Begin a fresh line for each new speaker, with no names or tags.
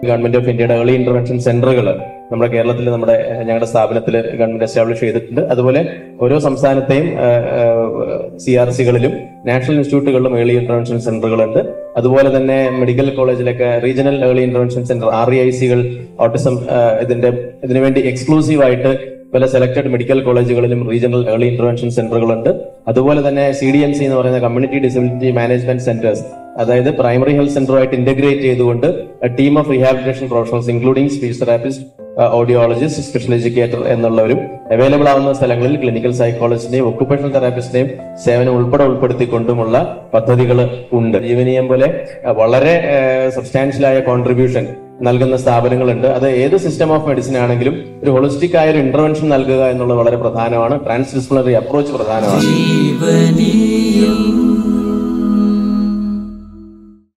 government of ഇന്ത്യയുടെ early intervention സെന്ററുകൾ നമ്മുടെ കേരളത്തിൽ നമ്മുടെ ഏഹ്, ഞങ്ങളുടെ സ്ഥാപനത്തിൽ ഗവൺമെന്റ് എസ്റ്റാബ്ലിഷ് ചെയ്തിട്ടുണ്ട് അതുപോലെ ഓരോ സംസ്ഥാനത്തെയും സി ആർ സികളിലും നാഷണൽ ഇൻസ്റ്റിറ്റ്യൂട്ടുകളിലും ഏർലി ഇന്റർവെൻഷൻ സെന്ററുകളുണ്ട് അതുപോലെ തന്നെ മെഡിക്കൽ കോളേജിലൊക്കെ regional early intervention centre R E I സികൾ ഓട്ടിസം ഇതിന്റെ ഇതിനുവേണ്ടി എക്സ്ക്ലൂസീവ് ആയിട്ട് പല സെലക്ടഡ് മെഡിക്കൽ കോളേജുകളിലും റീജിയണൽ ഏർലി ഇന്റർവെൻഷൻ സെന്ററുകളുണ്ട് അതുപോലെ തന്നെ സി ഡി എം സി എന്ന് പറയുന്ന കമ്മ്യൂണിറ്റി ഡിസബിലിറ്റി മാനേജ്മെന്റ് സെന്റേഴ്സ് അതായത് പ്രൈമറി ഹെൽത്ത് സെന്ററുമായിട്ട് ഇന്റഗ്രേറ്റ് ചെയ്തുകൊണ്ട് team of rehabilitation professionals including speech therapist audiologist special educator എന്നുള്ളവരും അവൈലബിൾ ആവുന്ന സ്ഥലങ്ങളിൽ ക്ലിനിക്കൽ സൈക്കോളജിസ്റ്റിനെയും ഒക്കുപേഷണൽ തെറാപ്പിസ്റ്റിനെയും സേവനം ഉൾപ്പെടെ ഉൾപ്പെടുത്തിക്കൊണ്ടുമുള്ള പദ്ധതികൾ ഉണ്ട് ജീവനീയം പോലെ അഹ് വളരെ സബ്സ്റ്റാൻഷ്യൽ ആയ കോൺട്രിബ്യൂഷൻ നൽകുന്ന സ്ഥാപനങ്ങളുണ്ട് അത് ഏത് സിസ്റ്റം ഓഫ് മെഡിസിൻ ആണെങ്കിലും ഒരു ഹോളിസ്റ്റിക് ആയ ഒരു ഇന്റർവെൻഷൻ നൽകുക എന്നുള്ളത് വളരെ പ്രധാനമാണ് ട്രാൻസ് ഡിസിപ്ലിനറി അപ്രോച്ച് പ്രധാനമാണ്
ജീവനീയം